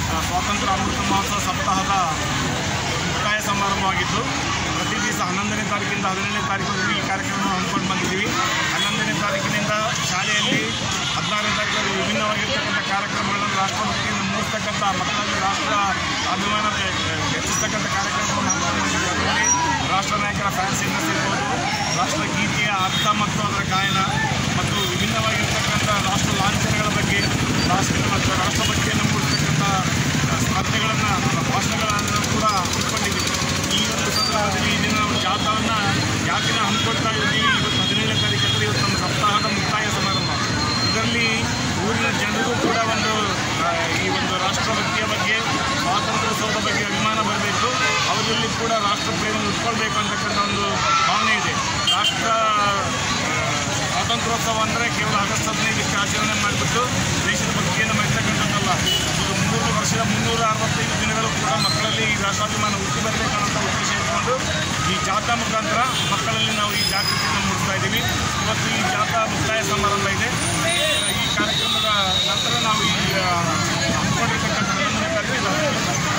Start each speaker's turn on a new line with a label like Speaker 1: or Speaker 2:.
Speaker 1: ಆ, ಸ್ವಾತಂತ್ರ್ಯ ಅಮೃತ ಮಹೋತ್ಸವ ಸಪ್ತಾಹದ ಮುಕ್ತಾಯ ಸಮಾರಂಭವಾಗಿದ್ದು ಪ್ರತಿ ದಿವಸ ಹನ್ನೊಂದನೇ ತಾರೀಕಿಂದ ಹದಿನೇಳನೇ ತಾರೀಕಿನವರೆಗೂ ಈ ಕಾರ್ಯಕ್ರಮ ಹಮ್ಮಿಕೊಂಡು ಬಂದಿದ್ದೀವಿ ಹನ್ನೊಂದನೇ ತಾರೀಕಿನಿಂದ ಶಾಲೆಯಲ್ಲಿ ಹದಿನಾರನೇ ತಾರೀಕು ವಿಭಿನ್ನವಾಗಿರ್ತಕ್ಕಂಥ ಕಾರ್ಯಕ್ರಮಗಳನ್ನು ರಾಷ್ಟ್ರಭಕ್ತಿಯನ್ನು ಮೂಡಿಸ್ತಕ್ಕಂಥ ಮಕ್ಕಳಲ್ಲಿ ರಾಷ್ಟ್ರ ಅಭಿಮಾನ ಹೆಚ್ಚಿಸ್ತಕ್ಕಂಥ ಕಾರ್ಯಕ್ರಮವನ್ನು ಹಮ್ಮಿಕೊಂಡು ಬಂದಿದ್ದೀವಿ ಅದರಲ್ಲಿ ರಾಷ್ಟ್ರ ನಾಯಕರ ಫ್ಯಾನ್ಸಿ ಇರ್ಬೋದು ರಾಷ್ಟ್ರ ಗೀತೆಯ ಅರ್ಥ ಮತ್ತು ಅದರ ಗಾಯನ ಮತ್ತು ವಿಭಿನ್ನವಾಗಿರ್ತಕ್ಕಂಥ ರಾಷ್ಟ್ರ ಲಾಂಛನಗಳ ಬಗ್ಗೆ ರಾಷ್ಟ್ರ ಮತ್ತು ರಾಷ್ಟ್ರಭಕ್ತಿಯನ್ನು ಮೂಡಿಸ್ತಕ್ಕಂಥ ಸ್ಪರ್ಧೆಗಳನ್ನು ಭಾಷಣಗಳನ್ನು ಕೂಡ ಹಮ್ಮಿಕೊಂಡಿದ್ದೀವಿ ಈ ಒಂದು ಸಂದರ್ಭದಲ್ಲಿ ಈ ದಿನ ನಾವು ಜಾಥಾವನ್ನು ಯಾಕೆ ನಾವು ಹಮ್ಮಿಕೊಳ್ತಾ ಇದ್ದೀವಿ ಇವತ್ತು ಹದಿನೇಳನೇ ತಾರೀಕು ಅಂದರೆ ಇವತ್ತು ನಮ್ಮ ಸಪ್ತಾಹದ ಮುಕ್ತಾಯ ಸಮಾರಂಭ ಇದರಲ್ಲಿ ಊರಿನ ಜನರಿಗೂ ಕೂಡ ಒಂದು ಆ, ಈ ಒಂದು ರಾಷ್ಟ್ರಭಕ್ತಿಯ ಬಗ್ಗೆ ಸ್ವಾತಂತ್ರ್ಯೋತ್ಸವದ ಬಗ್ಗೆ ಅಭಿಮಾನ ಬರಬೇಕು ಅವರಲ್ಲಿ ಕೂಡ ರಾಷ್ಟ್ರ ಪ್ರೇಮ ಉಟ್ಕೊಳ್ಬೇಕು ಅಂತಕ್ಕಂಥ ಒಂದು ಭಾವನೆ ಇದೆ ರಾಷ್ಟ್ರ ಸ್ವಾತಂತ್ರ್ಯೋತ್ಸವ ಅಂದರೆ ಕೇವಲ ಆಗಸ್ಟ್ ಹದಿನೈದಕ್ಕೆ ಆಚರಣೆ ಮಾಡಿಬಿಟ್ಟು ದೇಶದ ಭಕ್ತಿಯನ್ನು ಮೆಚ್ಚತಕ್ಕಂಥದ್ದಲ್ಲ ಇದು ಮೂರು ವರ್ಷದ ಮುನ್ನೂರ ಅರವತ್ತೈದು ದಿನಗಳು ಕೂಡ ಮಕ್ಕಳಲ್ಲಿ ಈ ರಾಷ್ಟ್ರಾಭಿಮಾನ ಹುಟ್ಟಿ ಬರಬೇಕನ್ನೋಂಥ ಉದ್ದೇಶ ಇಟ್ಕೊಂಡು ಈ ಜಾಥಾ ಮುಖಾಂತರ ಮಕ್ಕಳಲ್ಲಿ ನಾವು ಈ ಜಾಗೃತಿಯನ್ನು ಮೂಡಿಸ್ತಾ ಇದ್ದೀವಿ ಇವತ್ತು ಈ ಜಾಥಾ ಮುಕ್ತಾಯ ಸಮಾರಂಭ ಇದೆ ಈ ಕಾರ್ಯಕ್ರಮದ ನಂತರ ನಾವು ಈ ಆ, ಹಮ್ಮಿಕೊಂಡಿರ್ತಕ್ಕಂಥ ಹನ್ನೊಂದನೇ ತಾರೀಕು